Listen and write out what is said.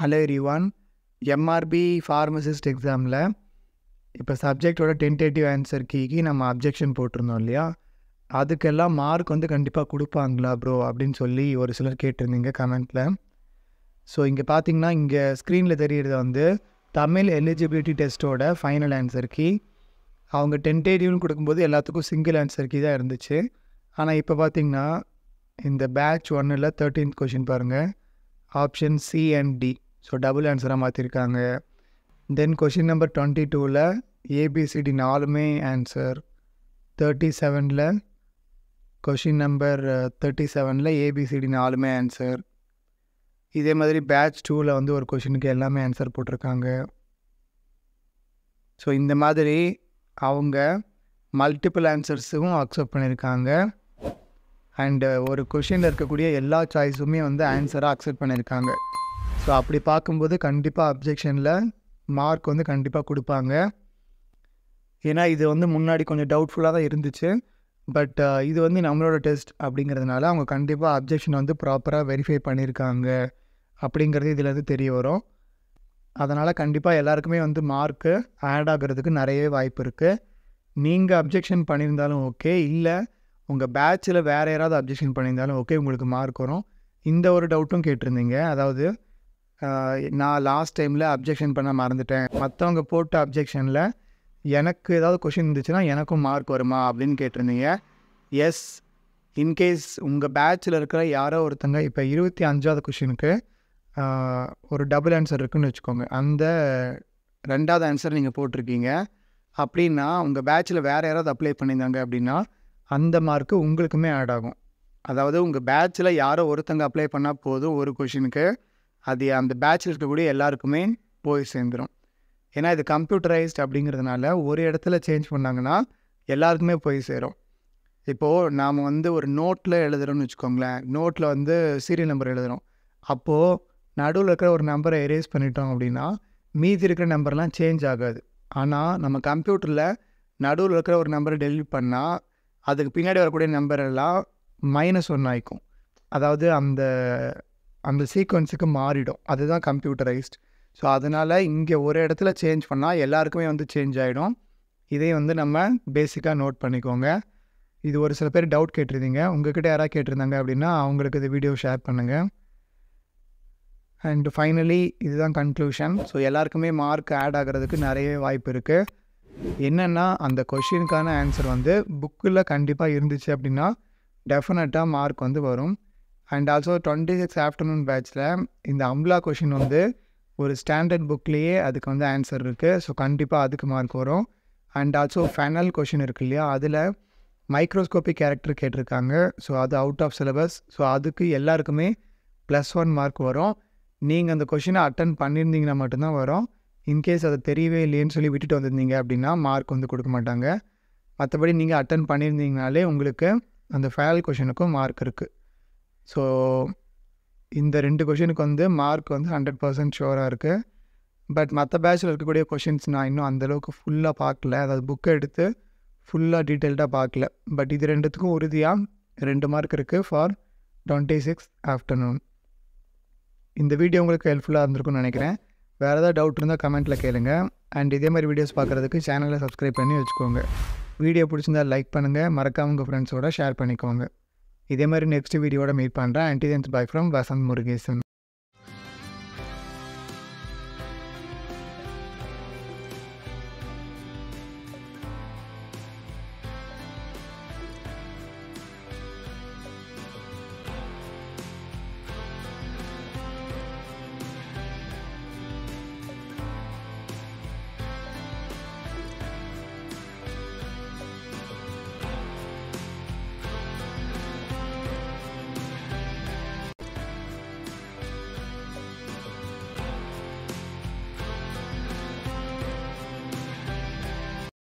hello everyone MRP pharmacist எக்ஸாமில் இப்போ சப்ஜெக்டோட tentative answer கீக்கு நம்ம அப்ஜெக்ஷன் போட்டிருந்தோம் இல்லையா அதுக்கெல்லாம் மார்க் வந்து கண்டிப்பாக கொடுப்பாங்களா ப்ரோ அப்படின்னு சொல்லி ஒரு சிலர் கேட்டிருந்தீங்க கமெண்ட்டில் ஸோ இங்கே பார்த்தீங்கன்னா இங்கே ஸ்க்ரீனில் தெரியுறது வந்து தமிழ் எலிஜிபிலிட்டி டெஸ்ட்டோட ஃபைனல் ஆன்சர் கீ அவங்க டென்டேட்டிவ்னு கொடுக்கும்போது எல்லாத்துக்கும் சிங்கிள் ஆன்சர் கீ தான் இருந்துச்சு ஆனால் இப்போ பார்த்தீங்கன்னா இந்த பேட்ச் ஒன்னில் தேர்ட்டீன்த் கொஷின் பாருங்கள் option C and D so double ஆன்சராக மாற்றிருக்காங்க தென் கொஷின் நம்பர் டுவெண்ட்டி டூவில் ஏபிசிடி நாலுமே ஆன்சர் தேர்ட்டி செவனில் கொஷின் நம்பர் தேர்ட்டி செவனில் ஏபிசிடி நாலுமே ஆன்சர் இதே மாதிரி பேட்ச் டூவில் வந்து ஒரு கொஷினுக்கு எல்லாமே ஆன்சர் போட்டிருக்காங்க ஸோ இந்த மாதிரி அவங்க மல்டிபிள் ஆன்சர்ஸும் அக்செப்ட் பண்ணியிருக்காங்க அண்டு ஒரு கொஷினில் இருக்கக்கூடிய எல்லா சாய்ஸுமே வந்து ஆன்சராக அக்செப்ட் பண்ணியிருக்காங்க ஸோ அப்படி பார்க்கும்போது கண்டிப்பாக அப்ஜெக்ஷனில் மார்க் வந்து கண்டிப்பாக கொடுப்பாங்க ஏன்னா இது வந்து முன்னாடி கொஞ்சம் டவுட்ஃபுல்லாக தான் இருந்துச்சு பட் இது வந்து நம்மளோட டெஸ்ட் அப்படிங்கிறதுனால அவங்க கண்டிப்பாக அப்ஜெக்ஷன் வந்து ப்ராப்பராக வெரிஃபை பண்ணியிருக்காங்க அப்படிங்கிறது இதுலேருந்து தெரிய வரும் அதனால் கண்டிப்பாக எல்லாருக்குமே வந்து மார்க்கு ஆட் ஆகிறதுக்கு நிறையவே வாய்ப்பு இருக்குது நீங்கள் அப்ஜெக்ஷன் பண்ணியிருந்தாலும் ஓகே இல்லை உங்கள் பேட்சில் வேறு யாராவது அப்ஜெக்ஷன் பண்ணியிருந்தாலும் ஓகே உங்களுக்கு மார்க் வரும் இந்த ஒரு டவுட்டும் கேட்டிருந்தீங்க அதாவது நான் லாஸ்ட் டைமில் அப்ஜெக்ஷன் பண்ண மறந்துட்டேன் மற்றவங்க போட்ட அப்ஜெக்ஷனில் எனக்கு ஏதாவது கொஷின் இருந்துச்சுன்னா எனக்கும் மார்க் வருமா அப்படின்னு கேட்டிருந்தீங்க எஸ் இன்கேஸ் உங்கள் பேட்சில் இருக்கிற யாரோ ஒருத்தங்க இப்போ இருபத்தி அஞ்சாவது கொஷினுக்கு ஒரு டபுள் ஆன்சர் இருக்குன்னு வச்சுக்கோங்க அந்த ரெண்டாவது ஆன்சர் நீங்கள் போட்டிருக்கீங்க அப்படின்னா உங்கள் பேட்சில் வேறு யாராவது அப்ளை பண்ணியிருந்தாங்க அப்படின்னா அந்த மார்க்கு உங்களுக்குமே ஆட் ஆகும் அதாவது உங்கள் பேட்சில் யாரோ ஒருத்தங்க அப்ளை பண்ணால் போதும் ஒரு கொஷினுக்கு அது அந்த பேட்சில் இருக்கக்கூடிய எல்லாருக்குமே போய் சேர்ந்துடும் ஏன்னா இது கம்ப்யூட்டரைஸ்ட் அப்படிங்கிறதுனால ஒரு இடத்துல சேஞ்ச் பண்ணாங்கன்னா எல்லாருக்குமே போய் சேரும் இப்போது நாம் வந்து ஒரு நோட்டில் எழுதுகிறோம்னு வச்சுக்கோங்களேன் நோட்டில் வந்து சீரியல் நம்பர் எழுதுகிறோம் அப்போது நடுவில் இருக்கிற ஒரு நம்பரை எரேஸ் பண்ணிட்டோம் அப்படின்னா மீதி இருக்கிற நம்பர்லாம் சேஞ்ச் ஆகாது ஆனால் நம்ம கம்ப்யூட்டரில் நடுவில் இருக்கிற ஒரு நம்பரை டெலிட் பண்ணால் அதுக்கு பின்னாடி வரக்கூடிய நம்பர் எல்லாம் மைனஸ் ஒன்று ஆயிக்கும் அதாவது அந்த அந்த சீக்வன்ஸுக்கு மாறிடும் அதுதான் கம்ப்யூட்டரைஸ்ட் ஸோ அதனால் இங்கே ஒரு இடத்துல சேஞ்ச் பண்ணால் எல்லாருக்குமே வந்து சேஞ்ச் ஆகிடும் இதை வந்து நம்ம பேசிக்காக நோட் பண்ணிக்கோங்க இது ஒரு சில பேர் டவுட் கேட்டிருந்தீங்க உங்ககிட்ட யாராவது கேட்டிருந்தாங்க அப்படின்னா அவங்களுக்கு இந்த வீடியோ ஷேர் பண்ணுங்கள் அண்ட் ஃபைனலி இதுதான் கன்க்ளூஷன் ஸோ எல்லாருக்குமே மார்க் ஆட் ஆகிறதுக்கு நிறைய வாய்ப்பு இருக்குது என்னென்னா அந்த கொஷினுக்கான ஆன்சர் வந்து புக்கில் கண்டிப்பாக இருந்துச்சு அப்படின்னா டெஃபினட்டாக மார்க் வந்து வரும் and also twenty six afternoon பேட்சில் இந்த அம்லா கொஷின் வந்து ஒரு ஸ்டாண்டர்ட் புக்லேயே அதுக்கு வந்து ஆன்சர் இருக்குது ஸோ கண்டிப்பாக அதுக்கு மார்க் வரும் அண்ட் ஆல்சோ ஃபைனல் கொஷின் இருக்கு இல்லையா அதில் மைக்ரோஸ்கோபிக் கேரக்டர் கேட்டிருக்காங்க ஸோ அது அவுட் ஆஃப் சிலபஸ் ஸோ அதுக்கு எல்லாருக்குமே ப்ளஸ் ஒன் மார்க் வரும் நீங்கள் அந்த கொஷினை அட்டன் பண்ணியிருந்தீங்கன்னா மட்டும்தான் வரும் இன்கேஸ் அது தெரியவே இல்லையேன்னு சொல்லி விட்டுட்டு வந்திருந்தீங்க அப்படின்னா மார்க் வந்து கொடுக்க மாட்டாங்க மற்றபடி நீங்கள் அட்டன் பண்ணியிருந்தீங்கனாலே உங்களுக்கு அந்த ஃபைனல் கொஷினுக்கும் மார்க் இருக்குது ஸோ இந்த ரெண்டு கொஷினுக்கு வந்து மார்க் வந்து ஹண்ட்ரட் பர்சன்ட் ஷுவராக இருக்குது பட் மற்ற பேட்சில் இருக்கக்கூடிய கொஷின்ஸ் நான் இன்னும் அந்தளவுக்கு ஃபுல்லாக பார்க்கல அதாவது புக்கை எடுத்து ஃபுல்லாக டீட்டெயில்டாக பார்க்கல பட் இது ரெண்டுத்துக்கும் உறுதியாக ரெண்டு மார்க் இருக்குது ஃபார் டுவெண்ட்டி சிக்ஸ் ஆஃப்டர்நூன் இந்த வீடியோ உங்களுக்கு ஹெல்ப்ஃபுல்லாக இருந்திருக்கும்னு நினைக்கிறேன் வேறு ஏதாவது டவுட் இருந்தால் கமெண்ட்டில் கேளுங்க அண்ட் இதே மாதிரி வீடியோஸ் பார்க்குறதுக்கு சேனலை சப்ஸ்கிரைப் பண்ணி வச்சுக்கோங்க வீடியோ பிடிச்சிருந்தால் லைக் பண்ணுங்கள் மறக்காம உங்கள் ஃப்ரெண்ட்ஸோட ஷேர் பண்ணிக்கோங்க இதே மாதிரி நெக்ஸ்ட் வீடியோட மீட் பண்ணுறேன் until then's bye from Vasanth Murugesan